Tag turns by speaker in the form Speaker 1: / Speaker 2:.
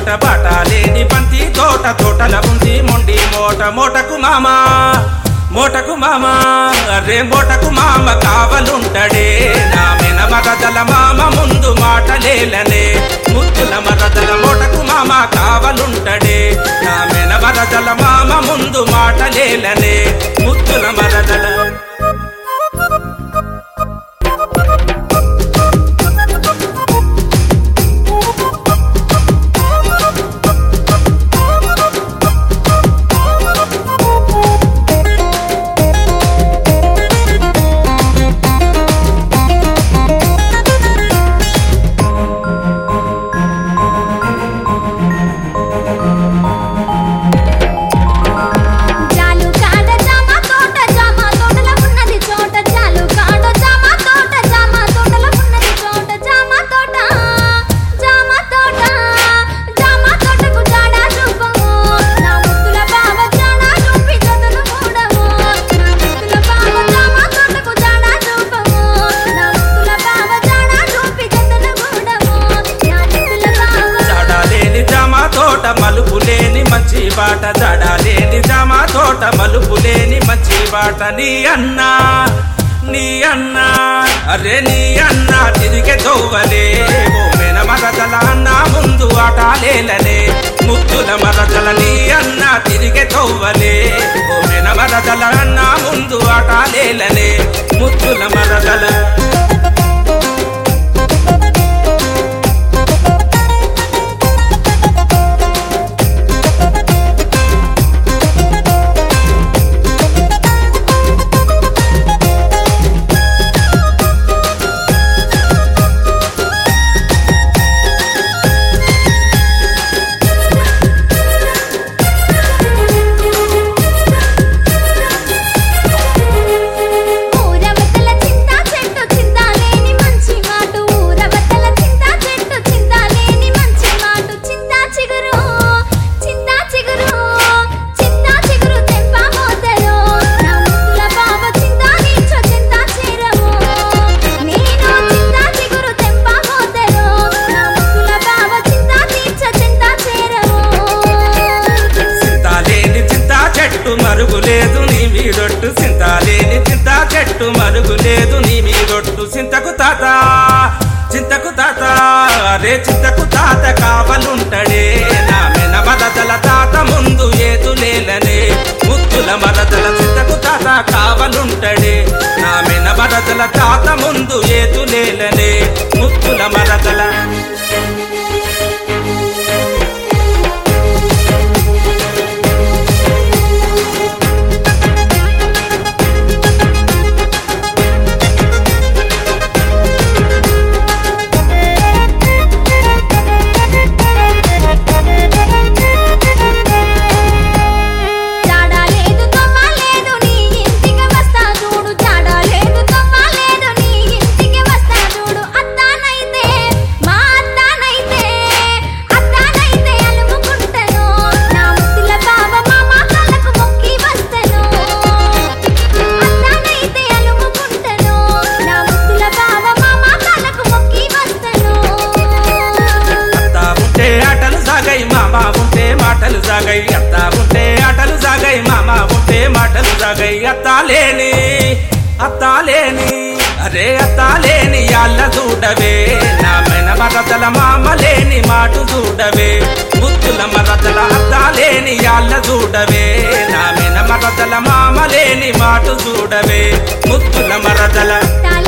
Speaker 1: తోట బాట లేని బంతి తోట తోటల ఉంది మొండి మోట మోటకు మామా మోటకు మామా అరే మోటకు మామ కావలుంటడే నా మెన మరదల మామ ముందు మాటలేలనే ముద్దుల మరదల మోటకు మామ కావలుంటడే నా మెన మరదల మామ ముందు మాటలేలనే ముద్దుల మరదల
Speaker 2: జాలు కాడ జామ తోట జామ తోటల ఉన్నది చోట జాలు కాడ జామ తోట జామ తోటల ఉన్నది చోట జామ తోట జామ తోట జామ తోటకు జాడ రూపము నా ముద్దుల బావ జాడ రూపి జతలు మూడము నా ముద్దుల బావ జామ తోటకు జాడ రూపము నా ముద్దుల బావ జాడ రూపి జతలు మూడము నా ముద్దుల బావ
Speaker 1: జడాలేని జామ తోట మలుపు లేని మంచి బాట జడాలేని జామ తోట మలుపు లేని మంచి బాట నీ అన్నా నీ అన్నా అరే నీ అన్నా తిరిగే తోవలే ఓమెన మరదల అన్న ముందు ఆటాలేలనే ముద్దుల మరదల నీ అన్న తిరిగే తోవలే ఓమెన మరదల అన్న ముందు ఆటాలేలనే ముద్దుల మరదల
Speaker 2: ఊరవతల చింత చెట్టు చింత లేని మంచి మాటు ఊరవతల చింత చెట్టు చింత లేని మంచి మాటు చింత చిగురు చింత చిగురు చింత చిగురు తెంప మోతరు నా ముద్దుల బావ చింత నీచో చింత చేరము నేను చింత చిగురు తెంప మోతరు నా ముద్దుల బావ చింత నీచో చింత చేరము
Speaker 1: సింతాలేని చింత చెట్టు మరుగులేదు నీ మీదొట్టు సింతాలేని చింత చెట్టు మరుగులేదు నీ మీదొట్టు చింతకు తాత చింతకు తాత అరే చింతకు తాత కావలుంటడే నా మెన మరదల తాత ముందు ఏతులేలనే ముద్దుల మరదల చింతకు తాత కావలుంటడే నా మెన మరదల తాత ముందు ఏతులేలనే ముద్దుల మరదల
Speaker 2: జాడా లేదు తొమ్మ లేదు నీ ఇంటికి వస్తా చూడు జాడా లేదు తొమ్మ లేదు నీ ఇంటికి వస్తా చూడు అత్తానైతే మా అత్తానైతే అత్తానైతే అలుముకుంటను నా ముద్దుల బావ మామ కళ్ళకు మొక్కి వస్తను అత్తానైతే అలుముకుంటను నా ముద్దుల బావ మామ కళ్ళకు మొక్కి వస్తను
Speaker 1: అత్తా ఉంటే ఆటలు సాగై మామ ఉంటే మాటలు సాగై అత్తా ఉంటే ఆటలు సాగై మామ ఉంటే మాటలు సాగై అత్తా లేని అత్తా లేని అరే అత్తా లేని అల్ల చూడవే నా మెన మరదల మామ లేని మాటు చూడవే ముద్దుల మరదల అత్తా లేని అల్ల చూడవే నా మెన మరదల మామ లేని మాటు చూడవే ముద్దుల మరదల
Speaker 2: తల